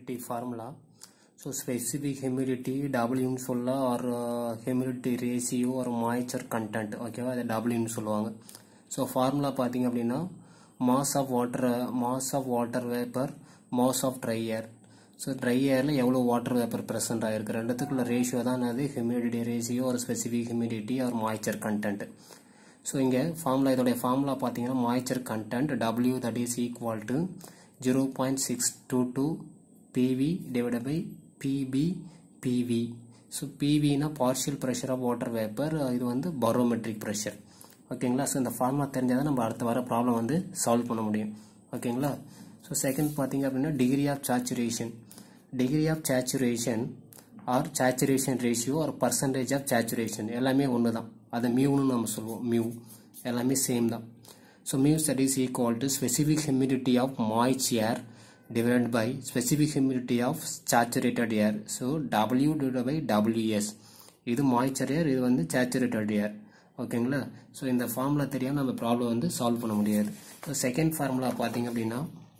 humidity formula so specific humidity W ன்னு சொல்லலாம் or uh, humidity ratio or moisture content ஓகேவா அதை W ன்னு சொல்லுவாங்க ஸோ ஃபார்முலா பார்த்தீங்க அப்படின்னா mass of water mass of water vapour mass of dry air so dry ஏரில் எவ்வளோ வாட்டர் வேப்பர் ப்ரெசென்ட் ஆகிருக்கு ரெண்டுத்துக்குள்ள ரேஷியோ தான் அது ஹியூமிடிட்டி ரேஷியோ ஒரு ஸ்பெசிஃபிக் ஹியூமிடிட்டி ஒரு மாய்ச்சர் கண்டென்ட் ஸோ இங்கே ஃபார்முலா இதோடைய ஃபார்முலா பார்த்தீங்கன்னா moisture content W that is equal to zero point six two two PV divide by PB PV so பிவினா partial pressure of water vapour இது வந்து barometric pressure ஓகேங்களா so இந்த formula தெரிஞ்சால் தான் நம்ம அடுத்த வர ப்ராப்ளம் வந்து சால்வ் பண்ண முடியும் ஓகேங்களா ஸோ செகண்ட் பார்த்தீங்க அப்படின்னா degree of saturation degree of saturation or saturation ratio or percentage of saturation எல்லாமே ஒன்று தான் அதை மியூன்னு நம்ம சொல்லுவோம் மியூ எல்லாமே சேம் தான் ஸோ மியூ ஸ்டட் is equal to specific humidity of moist air divided by specific humidity of saturated air so W divided by WS இது moisture air இது வந்து saturated air ஓகேங்களா ஸோ இந்த ஃபார்முலா தெரியாமல் நம்ம ப்ராப்ளம் வந்து சால்வ் பண்ண முடியாது ஸோ செகண்ட் ஃபார்முலா பார்த்தீங்க அப்படின்னா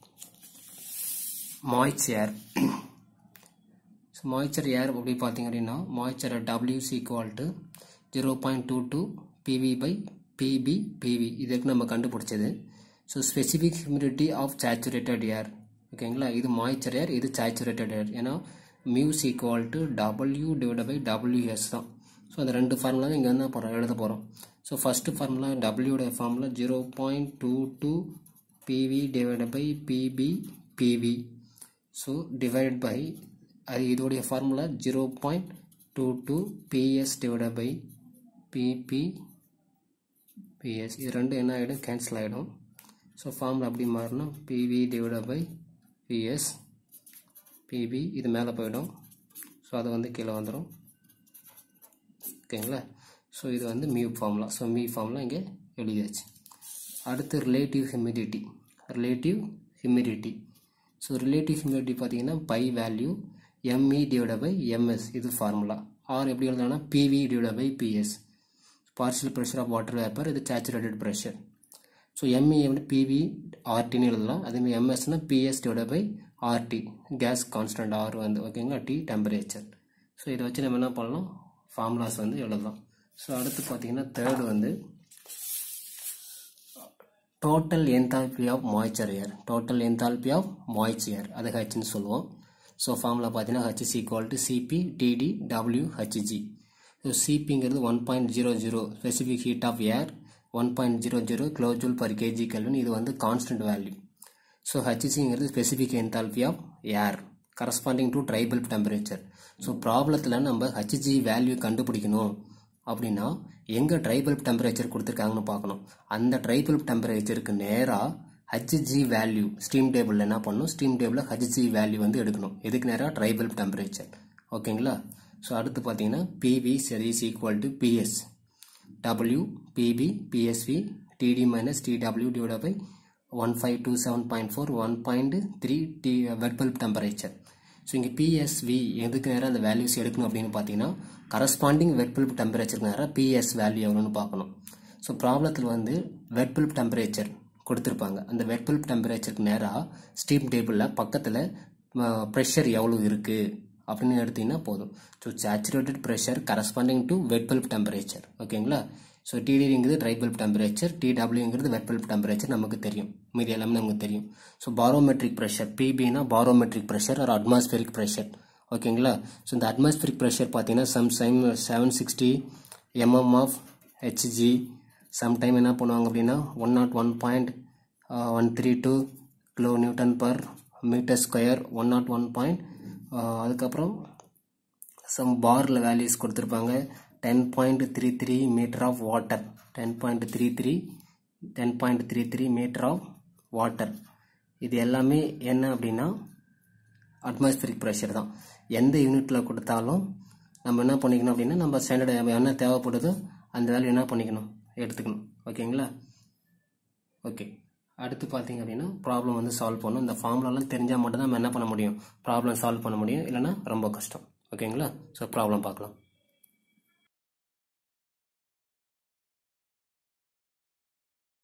மாய்ச் ஏர் ஸோ மாய்ச்சர் ஏர் அப்படி பார்த்தீங்க அப்படின்னா மாய்ச்சர் டபிள்யூஸ் equal to zero point two two PV by PB PV இதுக்கு நம்ம கண்டுபிடிச்சது so specific humidity of saturated air ஓகேங்களா இது மாய்ச்சர் ஏர் இது சேச்சுரேட்டட் ஏர் ஏன்னா mu's equal to W divide by WS தான் ஸோ அந்த ரெண்டு ஃபார்முலா இங்கே என்ன போகிறோம் எழுத போகிறோம் ஸோ ஃபஸ்ட்டு ஃபார்முலா டபிள்யூடைய formula zero point two two PV divide by PB PV so divide by அது இதோடைய formula zero point two two PS divide by PB PS இது ரெண்டும் என்ன ஆகிடும் கேன்சல் ஆகிடும் ஸோ ஃபார்முலா அப்படி மாறணும் PV divide by PS PB இது மேலே போயிடும் ஸோ அது வந்து கீழே வந்துடும் ஓகேங்களா ஸோ இது வந்து mu formula so mu formula இங்கே எழுதியாச்சு அடுத்து relative humidity relative humidity so relative humidity பார்த்தீங்கன்னா phi value ME divide by MS இது ஃபார்முலா ஆர் எப்படி எழுதலாம்னா PV divide by PS partial pressure of water vapour இது சேச்சுரேட்டட் ப்ரெஷர் ஸோ எம்இ வந்து PV ஆர்டின்னு எழுதலாம் அதேமாதிரி எம்எஸ்னா PS divide by RT gas constant R வந்து ஓகேங்களா டி டெம்பரேச்சர் ஸோ இதை வச்சு நம்ம என்ன பண்ணலாம் ஃபார்முலாஸ் வந்து எழுதலாம் ஸோ அடுத்து பார்த்தீங்கன்னா தேர்டு வந்து total enthalpy of moisture air total enthalpy of moist air அது ஹெச்னு சொல்லுவோம் ஸோ ஃபார்முலா பார்த்தீங்கன்னா H equal to CP TD W HG so சிபிங்கிறது one point zero zero specific heat of air one point zero zero kilojoule per KG kelvin இது வந்து constant value so ஹெச்சிங்கிறது specific enthalpy of air corresponding to dry bulb temperature so ப்ராப்ளத்தில் நம்ம HG value கண்டுபிடிக்கணும் அப்படின்னா எங்கே tribal temperature கொடுத்துருக்காங்கன்னு பார்க்கணும் அந்த ட்ரைபல் டெம்பரேச்சருக்கு நேராக ஹெச்ஜி வேல்யூ ஸ்டீம் டேபிளில் என்ன பண்ணணும் ஸ்டீம் டேபிளில் ஹெச்ஜி வேல்யூ வந்து எடுக்கணும் எதுக்கு நேராக ட்ரைபல் டெம்பரேச்சர் ஓகேங்களா ஸோ அடுத்து பார்த்தீங்கன்னா பிவி சரி is equal to PS W PB PSV TD minus TW divided by 1527.4 1.3 T wet bulb temperature so இங்கே பிஎஸ்வி எதுக்கு நேரம் அந்த வேல்யூஸ் எடுக்கணும் அப்படின்னு பார்த்தீங்கன்னா கரஸ்பாண்டிங் வெட் பல்ப் டெம்பரேச்சருக்கு நேரம் பிஎஸ் வேல்யூ எவ்வளோன்னு பார்க்கணும் ஸோ ப்ராப்ளத்தில் வந்து வெட் பல்ப் டெம்பரேச்சர் கொடுத்துருப்பாங்க அந்த வெட் பல்ப் டெம்பரேச்சருக்கு நேராக ஸ்டீம் டேபிளில் பக்கத்தில் ப்ரெஷர் எவ்வளோ இருக்குது அப்படின்னு எடுத்தீங்கன்னா போதும் so saturated pressure corresponding to wet bulb temperature ஓகேங்களா ஸோ டிடிங்கிறது ட்ரை பல்ப் டெம்பரேச்சர் டிடபிள்யூங்கிறது வெட் பல்ப் டெம்பரேச்சர் நமக்கு தெரியும் மீதி எல்லாமே நமக்கு தெரியும் ஸோ பாரோமெட்ரிக் ப்ரெஷர் பிபினா பாரோமெட்ரிக் ப்ரெஷர் ஒரு அட்மாஸ்பியரிக் ப்ரெஷர் ஓகேங்களா ஸோ இந்த அட்மாஸ்பியரிக் ப்ரெஷர் பார்த்தீங்கன்னா sometime seven sixty MM of HG sometime என்ன பண்ணுவாங்க அப்படின்னா one nought one point one three two kilo newton per metre square one nought one point அதுக்கப்புறம் some பாரில் values கொடுத்துருப்பாங்க ten point three three metre of water ten point three three ten point three three metre of water இது எல்லாமே என்ன அப்படின்னா atmospheric pressure தான் எந்த யூனிட்டில் கொடுத்தாலும் நம்ம என்ன பண்ணிக்கணும் அப்படின்னா நம்ம ஸ்டாண்டர்ட் என்ன தேவைப்படுதோ அந்த வேல்யூ என்ன பண்ணிக்கணும் எடுத்துக்கணும் ஓகேங்களா ஓகே அடுத்து பார்த்தீங்க அப்படின்னா ப்ராப்ளம் வந்து சால்வ் பண்ணணும் இந்த ஃபார்முலாலாம் தெரிஞ்சால் மட்டும்தான் நம்ம என்ன பண்ண முடியும் ப்ராப்ளம் சால்வ் பண்ண முடியும் இல்லைன்னா ரொம்ப கஷ்டம் ஓகேங்களா ஸோ ப்ராப்ளம் பார்க்கலாம்